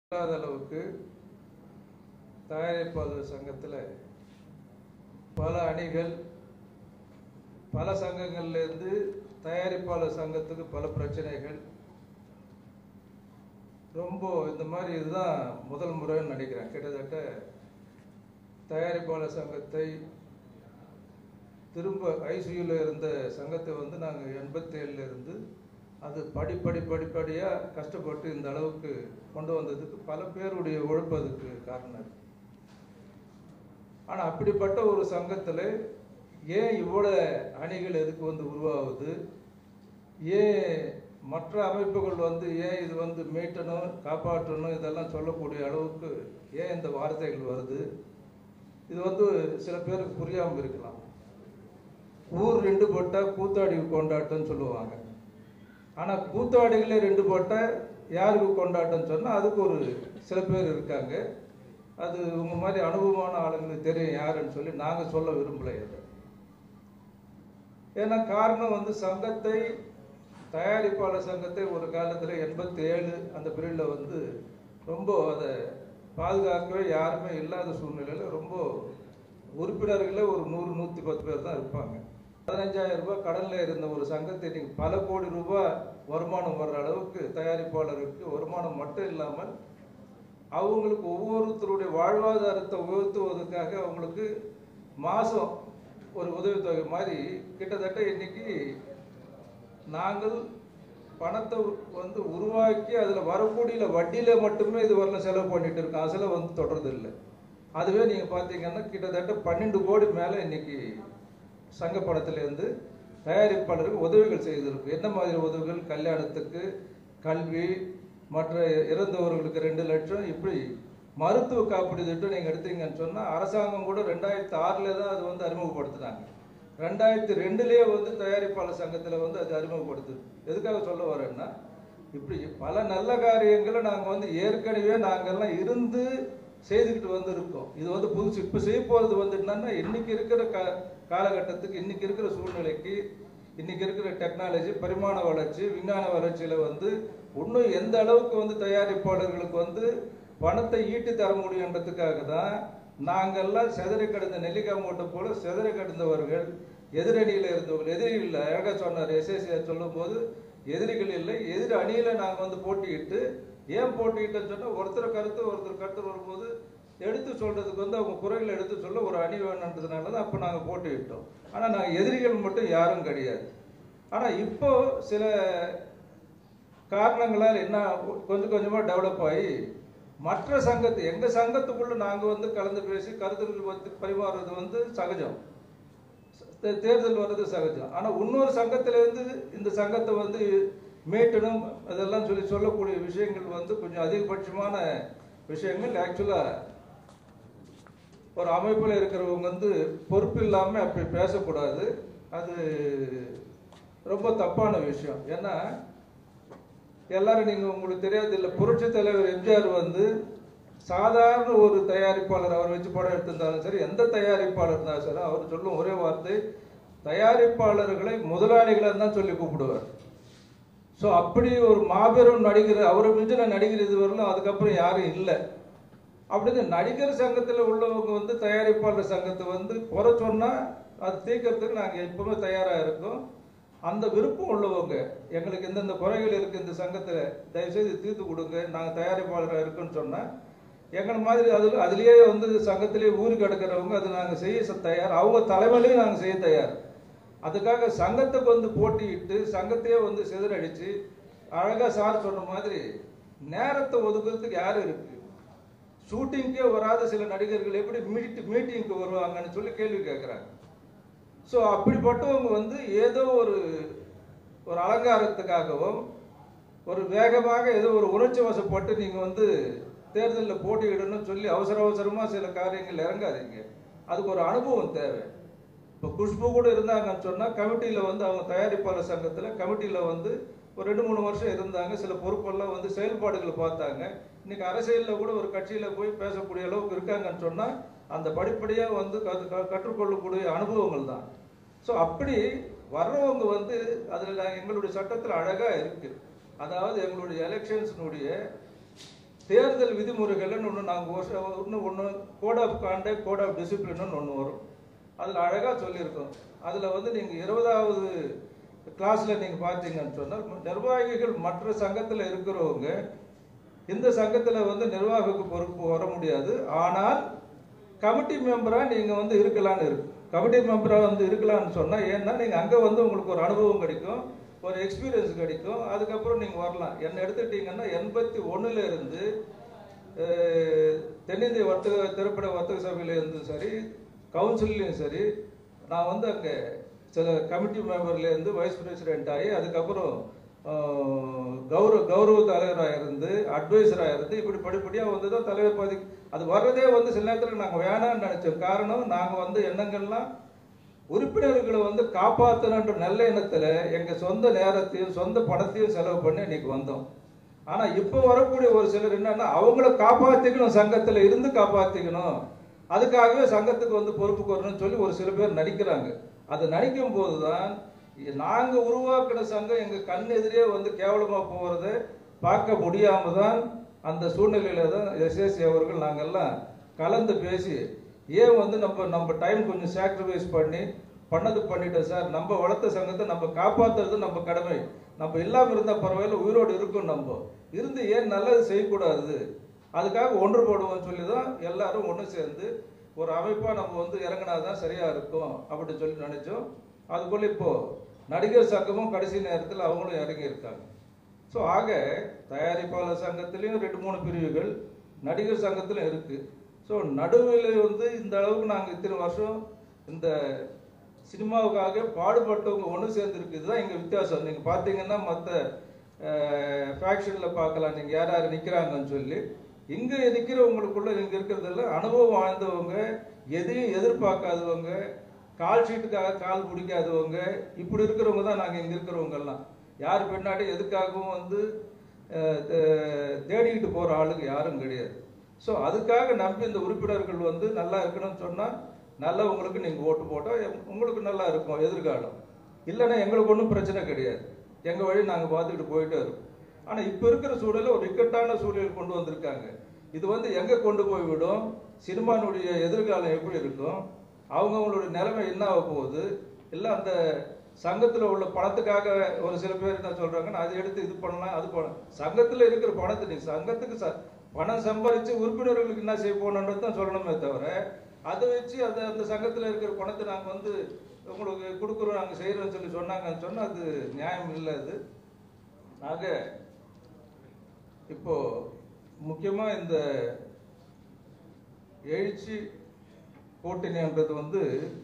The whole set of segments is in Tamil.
இல்லாத அளவுக்கு தயாரிப்பாளர் சங்கத்தில் பல அணிகள் பல சங்கங்கள்லேருந்து தயாரிப்பாளர் சங்கத்துக்கு பல பிரச்சனைகள் ரொம்ப இந்த மாதிரி இதுதான் முதல் முறைன்னு நினைக்கிறேன் கிட்டத்தட்ட தயாரிப்பாளர் சங்கத்தை திரும்ப ஐசியூவில் இருந்த சங்கத்தை வந்து நாங்கள் எண்பத்தேழுல இருந்து அது படிப்படி படிப்படியாக கஷ்டப்பட்டு இந்த அளவுக்கு கொண்டு வந்ததுக்கு பல பேருடைய உழைப்பு அதுக்கு காரணம் இருக்கு ஆனால் அப்படிப்பட்ட ஒரு சங்கத்தில் ஏன் இவ்வளோ அணிகள் எதுக்கு வந்து உருவாகுது ஏன் மற்ற அமைப்புகள் வந்து ஏன் இது வந்து மீட்டணும் காப்பாற்றணும் இதெல்லாம் சொல்லக்கூடிய அளவுக்கு ஏன் இந்த வார்த்தைகள் வருது இது வந்து சில பேருக்கு புரியாமல் இருக்கலாம் ஊர் ரெண்டு போட்டால் கூத்தாடி கொண்டாட்டம்னு சொல்லுவாங்க ஆனால் கூத்தாடிகளே ரெண்டு போட்டால் யாருக்கு கொண்டாட்டம்னு சொன்னால் அதுக்கு ஒரு சில பேர் இருக்காங்க அது உங்க மாதிரி அனுபவமான ஆளுங்களுக்கு தெரியும் யாருன்னு சொல்லி நாங்கள் சொல்ல விரும்பலை அதை ஏன்னா காரணம் வந்து சங்கத்தை தயாரிப்பாளர் சங்கத்தை ஒரு காலத்தில் எண்பத்தி ஏழு அந்த பீரியடில் வந்து ரொம்ப அதை பாதுகாக்கவே யாருமே இல்லாத சூழ்நிலையில் ரொம்ப உறுப்பினர்களே ஒரு நூறு நூற்றி பத்து பேர் தான் இருப்பாங்க பதினஞ்சாயிரம் ரூபாய் கடனில் இருந்த ஒரு சங்கத்தை நீங்கள் பல கோடி ரூபாய் வருமானம் வர்ற அளவுக்கு தயாரிப்பாளருக்கு வருமானம் மட்டும் இல்லாமல் அவங்களுக்கு ஒவ்வொருத்தருடைய வாழ்வாதாரத்தை உயர்த்துவதற்காக அவங்களுக்கு மாதம் ஒரு உதவித்தொகை மாதிரி கிட்டத்தட்ட இன்னைக்கு நாங்கள் பணத்தை வந்து உருவாக்கி அதில் வரக்கூடிய வட்டியில் மட்டுமே இது வரல செலவு பண்ணிட்டு இருக்கோம் அசலை வந்து தொடர்றது இல்லை அதுவே நீங்கள் பார்த்தீங்கன்னா கிட்டத்தட்ட பன்னெண்டு கோடி மேலே இன்னைக்கு சங்க பணத்திலேருந்து தயாரிப்பாளருக்கு உதவிகள் செய்திருக்கு என்ன மாதிரி உதவிகள் கல்யாணத்துக்கு கல்வி மற்ற இறந்தவர்களுக்கு ரெண்டு லட்சம் இப்படி மருத்துவ காப்பீடு திட்டம் நீங்கள் எடுத்தீங்கன்னு சொன்னால் அரசாங்கம் கூட ரெண்டாயிரத்தி ஆறில் தான் அது வந்து அறிமுகப்படுத்தினாங்க ரெண்டாயிரத்தி ரெண்டுலேயே வந்து தயாரிப்பாளர் சங்கத்தில் வந்து அது அறிமுகப்படுத்துது எதுக்காக சொல்ல வரேன்னா இப்படி பல நல்ல காரியங்களை நாங்கள் வந்து ஏற்கனவே நாங்கள்லாம் இருந்து செய்துக்கிட்டு வந்திருக்கோம் இது வந்து புதுசு இப்போ செய்ய போகிறது வந்து என்னன்னா இன்னைக்கு இருக்கிற கா காலகட்டத்துக்கு இன்னைக்கு இருக்கிற சூழ்நிலைக்கு இன்னைக்கு இருக்கிற டெக்னாலஜி பரிமாண வளர்ச்சி விஞ்ஞான வளர்ச்சியில் வந்து இன்னும் எந்த அளவுக்கு வந்து தயாரிப்பாளர்களுக்கு வந்து பணத்தை ஈட்டி தர முடியுன்றதுக்காக தான் நாங்கள்லாம் செதறி கிடந்த நெல்லிக்காய் மூட்டை போல செதறி கிடந்தவர்கள் எதிரணியில் இருந்தவர்கள் எதிரிகள் அழகாக சொன்னார் எஸ்எஸ்சி சொல்லும்போது எதிரிகள் இல்லை எதிர் அணியில் நாங்கள் வந்து போட்டியிட்டு ஏன் போட்டிக்கிட்டேன்னு சொன்னால் ஒருத்தர் கருத்து ஒருத்தர் கருத்து வரும்போது எடுத்து சொல்றதுக்கு வந்து அவங்க குறைகளை எடுத்து சொல்ல ஒரு அணி வேணுன்றதுனால தான் அப்போ நாங்கள் போட்டியிட்டோம் ஆனால் நாங்கள் எதிரிகள் மட்டும் யாரும் கிடையாது ஆனால் இப்போ சில காரணங்களால் என்ன கொஞ்சம் கொஞ்சமாக டெவலப் ஆகி மற்ற சங்கத்து எங்கள் சங்கத்துக்குள்ள நாங்கள் வந்து கலந்து பேசி கருத்துக்கள் வந்து பரிமாறுறது வந்து சகஜம் தே- தேர்தல் வர்றது சகஜம் ஆனால் இன்னொரு சங்கத்திலேருந்து இந்த சங்கத்தை வந்து மீட்டணும் அதெல்லாம் சொல்லி சொல்லக்கூடிய விஷயங்கள் வந்து கொஞ்சம் அதிகபட்சமான விஷயங்கள் ஆக்சுவலாக ஒரு அமைப்பில் இருக்கிறவங்க வந்து பொறுப்பு இல்லாமல் அப்படி பேசக்கூடாது அது ரொம்ப தப்பான விஷயம் ஏன்னா எல்லாரும் நீங்கள் உங்களுக்கு தெரியாது இல்லை புரட்சி தலைவர் எம்ஜிஆர் வந்து சாதாரண ஒரு தயாரிப்பாளர் அவர் வச்சு படம் எடுத்திருந்தாலும் சரி எந்த தயாரிப்பாளர் இருந்தாலும் சரி அவர் சொல்லும் ஒரே வார்த்தை தயாரிப்பாளர்களை முதலாளிகளாக தான் சொல்லி கூப்பிடுவார் ஸோ அப்படி ஒரு மாபெரும் நடிகர் அவரை மிஞ்சின நடிகர் இதுவரையிலும் அதுக்கப்புறம் யாரும் இல்லை அப்படின்னு நடிகர் சங்கத்தில் உள்ளவங்க வந்து தயாரிப்பாளர் சங்கத்தை வந்து குறை சொன்னால் அது தீர்க்கறதுக்கு நாங்கள் எப்பவுமே தயாராக இருக்கோம் அந்த விருப்பம் உள்ளவங்க எங்களுக்கு எந்தெந்த குறைகள் இருக்குது இந்த சங்கத்தில் தயவுசெய்து தீர்த்து கொடுங்க நாங்கள் தயாரிப்பாளராக இருக்கோன்னு சொன்னால் எங்களை மாதிரி அதில் அதுலேயே வந்து சங்கத்திலே ஊறி கிடக்கிறவங்க அது நாங்கள் செய்ய ச- தயார் அவங்க தலைமையிலையும் நாங்கள் செய்ய தயார் அதுக்காக சங்கத்துக்கு வந்து போட்டியிட்டு சங்கத்தையே வந்து சிதறடிச்சு அழகாக சார் சொன்ன மாதிரி நேரத்தை ஒதுக்குறதுக்கு யார் இருக்கு ஷூட்டிங்க்கே வராத சில நடிகர்கள் எப்படி மீட் மீட்டிங்க்கு வருவாங்கன்னு சொல்லி கேள்வி கேட்குறாங்க ஸோ அப்படிப்பட்டவங்க வந்து ஏதோ ஒரு ஒரு அலங்காரத்துக்காகவும் ஒரு வேகமாக ஏதோ ஒரு உணர்ச்சி வசப்பட்டு நீங்கள் வந்து தேர்தலில் போட்டியிடணும்னு சொல்லி அவசர அவசரமாக சில காரியங்கள் இறங்காதீங்க அதுக்கு ஒரு அனுபவம் தேவை இப்போ குஷ்பு கூட இருந்தாங்கன்னு சொன்னால் கமிட்டியில் வந்து அவங்க தயாரிப்பாளர் சங்கத்தில் கமிட்டியில் வந்து ஒரு ரெண்டு மூணு வருஷம் இருந்தாங்க சில பொறுப்பெல்லாம் வந்து செயல்பாடுகளை பார்த்தாங்க இன்னைக்கு அரசியலில் கூட ஒரு கட்சியில் போய் பேசக்கூடிய அளவுக்கு இருக்காங்கன்னு சொன்னால் அந்த படிப்படியாக வந்து கற்று- க- கற்றுக்கொள்ளக்கூடிய அனுபவங்கள் தான் ஸோ அப்படி வர்றவங்க வந்து அதில் எங்களுடைய சட்டத்தில் அழகாக இருக்குது அதாவது எங்களுடைய எலெக்ஷன்ஸினுடைய தேர்தல் விதிமுறைகள்னு ஒன்று நாங்கள் இன்னும் ஒன்று code of conduct code of டிசிப்ளின்னு ஒன்று வரும் அதில் அழகாக சொல்லியிருக்கோம் அதில் வந்து நீங்கள் இருபதாவது கிளாஸில் நீங்கள் பார்த்தீங்கன்னு சொன்னால் நிர்வாகிகள் மற்ற சங்கத்தில் இருக்கிறவங்க இந்த சங்கத்தில் வந்து நிர்வாகக்கு பொறுப்பு வர முடியாது ஆனால் கமிட்டி மெம்பராக நீங்கள் வந்து இருக்கலான்னு இருக்கு கமிட்டி மெம்பராக வந்து இருக்கலாம்னு சொன்னால் ஏன்னா நீங்கள் அங்கே வந்து உங்களுக்கு ஒரு அனுபவம் கிடைக்கும் ஒரு எக்ஸ்பீரியன்ஸ் கிடைக்கும் அதுக்கப்புறம் நீங்கள் வரலாம் என்னை எடுத்துக்கிட்டிங்கன்னா எண்பத்தி ஒன்றுல இருந்து அஹ், தென்னிந்திய வர்த்தக திரைப்பட வர்த்தக சபையில இருந்தும் சரி கவுன்சிலையும் சரி நான் வந்து அங்கே சில கமிட்டி மெம்பர்லேருந்து வைஸ் பிரசிடென்ட் ஆகி அதுக்கப்புறம் ஆஹ், கௌரவ கௌரவ தலைவராக இருந்து அட்வைசராக இருந்து இப்படி படிப்படியாக வந்து தான் தலைவர் பதவி அது வர்றதே வந்து சில நேரத்தில் நாங்கள் வேணாம்னு நினச்சோம் காரணம் நாங்கள் வந்து எண்ணங்கள்லாம் உறுப்பினர்களை வந்து காப்பாற்றணுன்ற நல்ல எண்ணத்தில் எங்கள் சொந்த நேரத்தையும் சொந்த பணத்தையும் செலவு பண்ணி இன்னைக்கு வந்தோம் ஆனால் இப்போ வரக்கூடிய ஒரு சிலர் என்னன்னா அவங்கள காப்பாற்றிக்கணும் சங்கத்தில் இருந்து காப்பாற்றிக்கணும் அதுக்காகவே சங்கத்துக்கு வந்து பொறுப்புக்கு வரணும்னு சொல்லி ஒரு சில பேர் நடிக்கிறாங்க அது நடிக்கும் போது தான் நாங்கள் உருவாக்கின சங்கம் எங்கள் கண் எதிரே வந்து கேவலமாக போகிறத பார்க்க முடியாம தான் அந்த சூழ்நிலையில தான் எஸ்எஸ்சி அவர்கள் நாங்கெல்லாம் கலந்து பேசி ஏன் வந்து நம்ம நம்ம டைம் கொஞ்சம் சாக்ரிஃபைஸ் பண்ணி பண்ணது பண்ணிட்டோம் சார் நம்ம வளர்த்த சங்கத்தை நம்ம காப்பாத்துறது நம்ம கடமை நம்ம இல்லாமல் இருந்தால் பரவாயில்ல உயிரோடு இருக்கும் நம்ம இருந்து ஏன் நல்லது செய்யக்கூடாது அதுக்காக ஒன்றுபடுவோம்னு சொல்லி தான் எல்லாரும் ஒன்று சேர்ந்து ஒரு அமைப்பாக நம்ம வந்து இறங்கினா தான் சரியாக இருக்கும் அப்படின்னு சொல்லி நினைச்சோம் அதுக்குள்ள இப்போ நடிகர் சங்கமும் கடைசி நேரத்தில் அவங்களும் இறங்கி இருக்காங்க ஸோ ஆக தயாரிப்பாளர் சங்கத்திலையும் ரெண்டு மூணு பிரிவுகள் நடிகர் சங்கத்திலும் இருக்கு ஸோ நடுவில் வந்து இந்த அளவுக்கு நாங்கள் இத்தனை வருஷம் இந்த சினிமாவுக்காக பாடுபட்டவங்க ஒன்று சேர்ந்துருக்கு இதுதான் எங்கள் வித்தியாசம் நீங்கள் பார்த்தீங்கன்னா மற்ற ஃபேக்ஷனில் பார்க்கலாம் நீங்கள் யார் யார் நிற்கிறாங்கன்னு சொல்லி இங்கே நிற்கிறவங்களுக்குள்ள இங்கே இருக்கிறதெல்லாம் அனுபவம் வாழ்ந்தவங்க எதையும் எதிர்பார்க்காதவங்க கால் ஷீட்டுக்காக கால் பிடிக்காதவங்க இப்படி இருக்கிறவங்க தான் நாங்கள் இங்கே இருக்கிறவங்க எல்லாம் யார் பின்னாடி எதுக்காகவும் வந்து அஹ், தே- தேடிக்கிட்டு போகிற ஆளுங்க யாரும் கிடையாது ஸோ அதுக்காக நம்பி இந்த உறுப்பினர்கள் வந்து நல்லா இருக்கணும்னு சொன்னால் நல்லவங்களுக்கு நீங்கள் ஓட்டு போட்டால் உங்களுக்கு நல்லா இருக்கும் எதிர்காலம் இல்லைன்னா எங்களுக்கு ஒன்றும் பிரச்சனை கிடையாது எங்கள் வழி நாங்கள் பார்த்துக்கிட்டு போயிட்டே இருக்கோம் ஆனால் இப்போ இருக்கிற சூழலில் ஒரு இக்கட்டான சூழல் கொண்டு வந்திருக்காங்க இது வந்து எங்கே கொண்டு போய் விடும் சினிமானுடைய எதிர்காலம் எப்படி இருக்கும் அவங்கவுங்களுடைய நிலைமை என்ன ஆக போகுது இல்லை அந்த சங்கத்தில் உள்ள பணத்துக்காக ஒரு சில பேர் என்ன சொல்றாங்கன்னா அதை எடுத்து இது பண்ணலாம் அது பண்ணலாம் சங்கத்தில் இருக்கிற பணத்தை நீ சங்கத்துக்கு ச பணம் சம்பாதிச்சு உறுப்பினர்களுக்கு என்ன செய்ய போகணுன்றது தான் சொல்லணுமே தவிர அதை வச்சு அதை அந்த சங்கத்தில் இருக்கிற பணத்தை நாங்கள் வந்து உங்களுக்கு கொடுக்குறோம் நாங்கள் செய்கிறோம்னு சொல்லி சொன்னாங்கன்னு சொன்னால் அது நியாயம் இல்லை அது ஆக இப்போ முக்கியமா இந்த எழுச்சி கூட்டணின்றது வந்து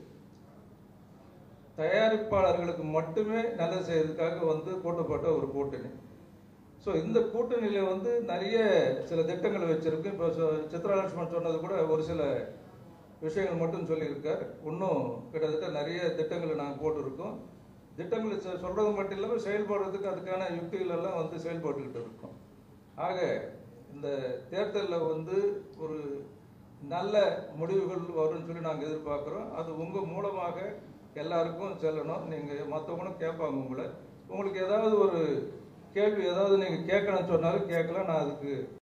தயாரிப்பாளர்களுக்கு மட்டுமே நல்லது செய்யறதுக்காக வந்து கூட்டப்பட்ட ஒரு கூட்டணி ஸோ இந்த கூட்டணியில வந்து நிறைய சில திட்டங்கள் வச்சிருக்கு இப்போ சொ- சித்ரா லட்சுமணன் சொன்னது கூட ஒரு சில விஷயங்கள் மட்டும் சொல்லியிருக்கார் இன்னும் கிட்டத்தட்ட நிறைய திட்டங்களை நாங்கள் போட்டிருக்கோம் திட்டங்களை சொ- சொல்றது மட்டும் இல்லாமல் செயல்படுறதுக்கு அதுக்கான யுக்திகள் எல்லாம் வந்து செயல்பட்டுக்கிட்டு இருக்கோம் ஆக இந்த தேர்தலில் வந்து ஒரு நல்ல முடிவுகள் வரும்னு சொல்லி நாங்கள் எதிர்பார்க்குறோம் அது உங்கள் மூலமாக எல்லாருக்கும் செல்லணும் நீங்கள் மற்றவங்களும் கேட்பாங்க உங்களை உங்களுக்கு ஏதாவது ஒரு கேள்வி ஏதாவது நீங்கள் கேட்கணும்னு சொன்னாலும் கேட்கலாம் நான் அதுக்கு